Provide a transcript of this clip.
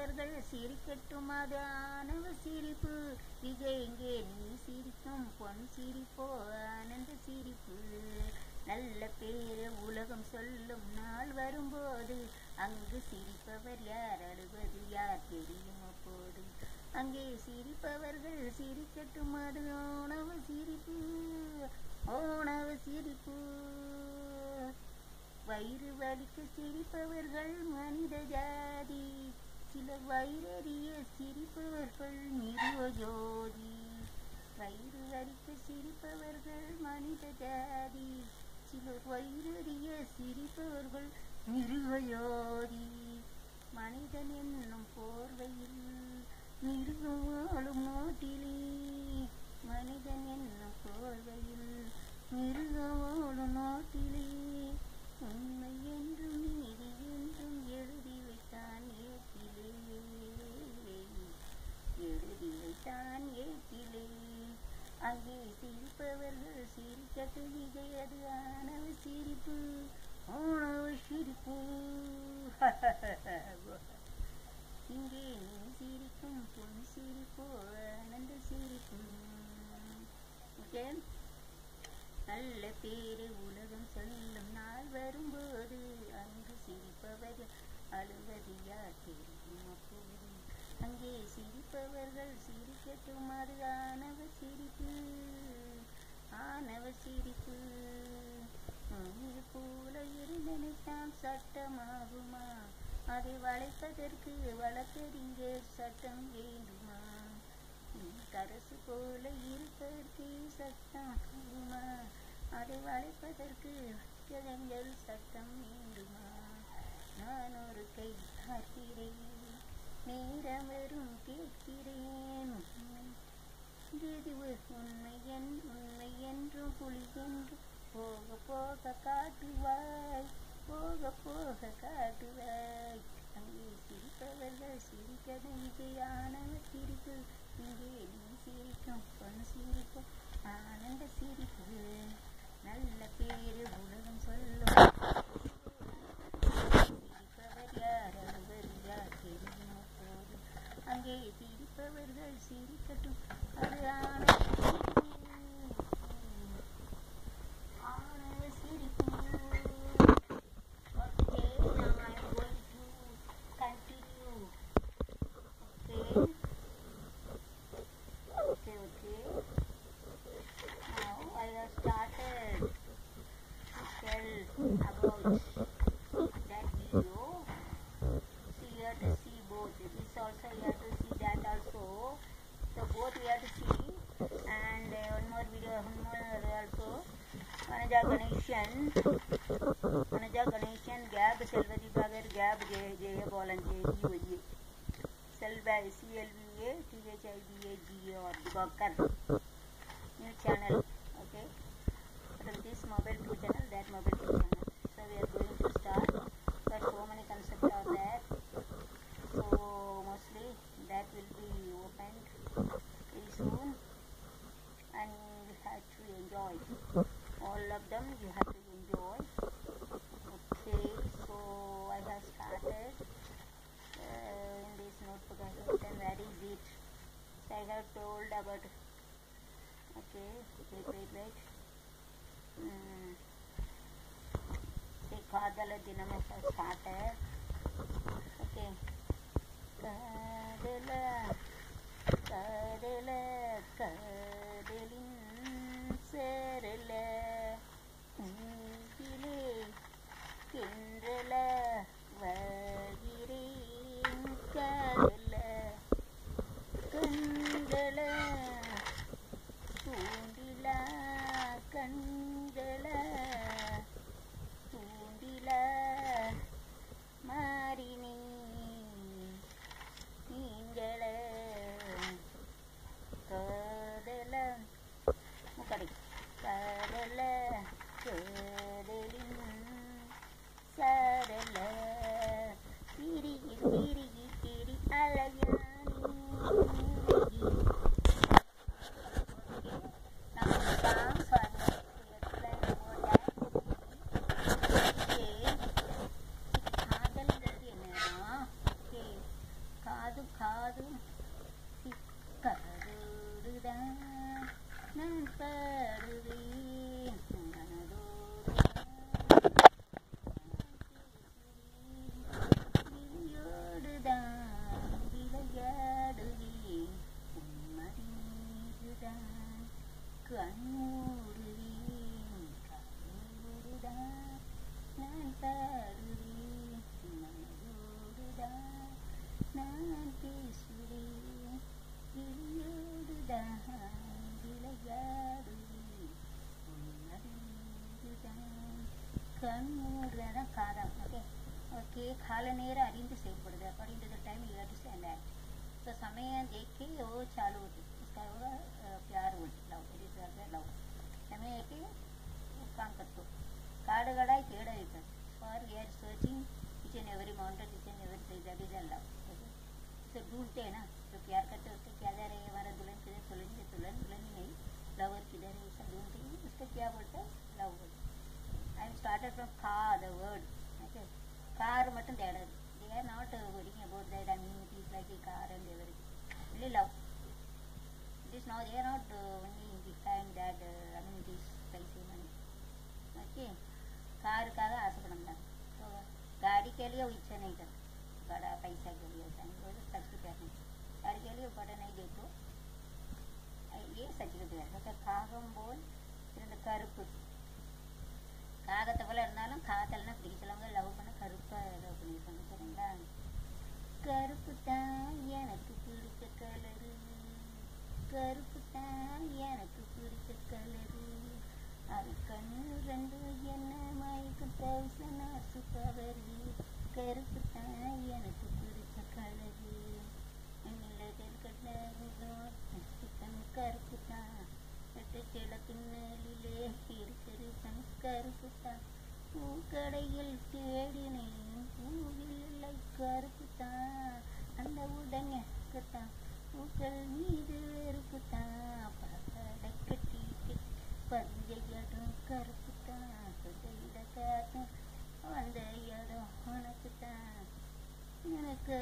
சிரிப்பவர்கள் சிரிக்கட்டும் அது ஆணவ சிரிப்பு விஜய் இங்கே நீ சிரிக்கும் பொன் சிரிப்போ ஆனந்த சிரிப்பு நல்ல பேரு உலகம் சொல்லும் நாள் வரும்போது அங்கு சிரிப்பவர் யார் அழுவது யார் தெரியும் அப்போது அங்கே சிரிப்பவர்கள் சிரிக்கட்டும் அது ஓணவ சிரிப்பு ஓணவ சிரிப்பு வயிறு வலிக்க சிரிப்பவர்கள் மனித ஜாதி சில வயிறறிய சிரிப்பவர்கள் மிருக ஜோதி வயிறு வலிக்க சிரிப்பவர்கள் மனித ஜாதி சிலர் வயிறறிய சிரிப்பவர்கள் மிருக ஜோதி மனிதன் என்னும் போர்வையில் மிருகம் வாழும் நாட்டிலே மனிதன் என்னும் போர்வையில் மிருகம் வாழும் நாட்டிலே உண்மை என்றும் நீதி என்றும் எழுதி வைத்தான் ஏட்டிலே எழுதி வைத்தான் ஏட்டிலே அங்கே சிரிப்பவர்கள் சிரிக்கட்டு விஜயது ஆனவ சிரிப்பு ஆணவ சிரிப்பு இங்கே நீ சிரிக்கும் பொன் சிரிப்பு ஆனந்த சிரிப்பு ஓகே நல்ல பேரு உலகம் சொல்லும் நாள் வரும்போது அங்கு சிரிப்பவர் அழுவது யார் தெரியும் அப்போது அங்கே சிரிப்பவர்கள் சிரிக்கட்டும் அது ஆணவ சிரிப்பு ஆணவ சிரிப்பு இது போல இருந்தனைத்தான் சட்டமாகுமா அதை வளைப்பதற்கு வழக்கறிஞர் சட்டம் வேண்டுமா கரசு போல இருப்பதற்கு சட்டம் ஆகுமா அதை வளைப்பதற்கு வழக்கறிஞர் சட்டம் வேண்டுமா நான் ஒரு கை பார்க்கிறேன் நேரம் வரும் கேட்கிறேன் இதுவு உண்மை என் உண்மை என்றும் புலி என்றும் போக போக காட்டுவாய் போக போக காட்டுவாய் அங்கே சிரிப்பவர்கள் சிரிக்கது விஜயானவ சிரிப்பு இங்கே நீ சிரிக்கும் பொன் சிரிப்பு ஆனந்த சிரிப்பு நல்ல பேரு உலகம் சொல்லும் சிரிப்பவர் யார் அழுவது யார் தெரியுமோ போது அங்கே சிரிப்பவர்கள் சிரிக்கட்டும் அது ஆனந்த சிரிப்பு ஆனந்த சிரிப்பு Okay, now I'm going to continue. Okay. Okay, okay. Now I have started to tell about that video. So you have to see both. This also you have to see that also. So both you have to see. And uh, one more video, one more also. Manaja Ganeshan. Manaja Ganeshan, Gab Selvati Bagar, Gab Jay Jay Bolan Jay G Selva C L V A T H I B A G A or Gokar. New channel. Okay. From this mobile to channel, that mobile to channel. So we are going to start. But so many concepts are there. So mostly that will be opened very soon. And you have to enjoy. All of them you have to enjoy. Okay, so I have started uh, in this notebook. I have written where is it. So I have told about. Okay, wait, wait, wait. Hmm. See, Kadala Dinam I have started. Okay. காதல காதல காதலின் சேரல நெஞ்சிலே கின்றல வருகிறேன் காதல கண்கள தூண்டில கண்கள தூண்டில விளையாடு உன்னறிந்துதான் கண்மூடுதான் காதம் okay okay खाल नेर अरिंद செயல்படுது according to the time you have to stand that तो समय देख के वो चालू होती उसका होगा अ, प्यार होती लव इट इज लव समय के वो काम करतो काड गडाय केड येतात for we are searching each and every mountain each and every place that is a love okay तो ढूंढते हैं ना तो प्यार करते होते क्या जा रहे हैं हमारा दुल्हन किधर दुल्हन से दुल्हन दुल्हन ही नहीं लवर किधर है ऐसा ढूंढते हैं उसको क्या बोलते हैं लव बोलते आई एम स्टार्टेड फ्रॉम खा द वर्ड ओके கார் மட்டும் தேடாது they are not worrying about that amenities like the car and every only love it is now they are not uh, only behind that uh, amenities पैसे money okay कारुக்காக ஆசைப்படணும் तो गाड़ी के लिए वो इच्छा नहीं करता बड़ा पैसा के लिए ऐसा नहीं वो सच के प्यार नहीं गाड़ी के लिए बड़ा नहीं देखो ये सच के प्यार है காகம் போல் இரண்டு கருப்பு காகத்தை போல இருந்தாலும் காதல்னா பிடிக்கலவங்க லவ் பண்ண கருப்பா லவ் பண்ணியிருப்பாங்க சரிங்களா கருப்பு தான் எனக்கு பிடிச்ச கலரு கருப்பு தான் எனக்கு பிடிச்ச கலரு அது கண்ணு ரெண்டு என்ன மயக்கும் தௌசண்ட் ஆசு பவரு கருப்பு தான் எனக்கு பிடிச்ச கலரு கண் கருப்பு தான் கிள பின்னலிலே இருக்கிற கண் கருப்பு தான் பூக்கடையில் தேடினேன் பூவில் இல்லை கருப்பு தான் அந்த உடனே தான் பூக்கள் மீது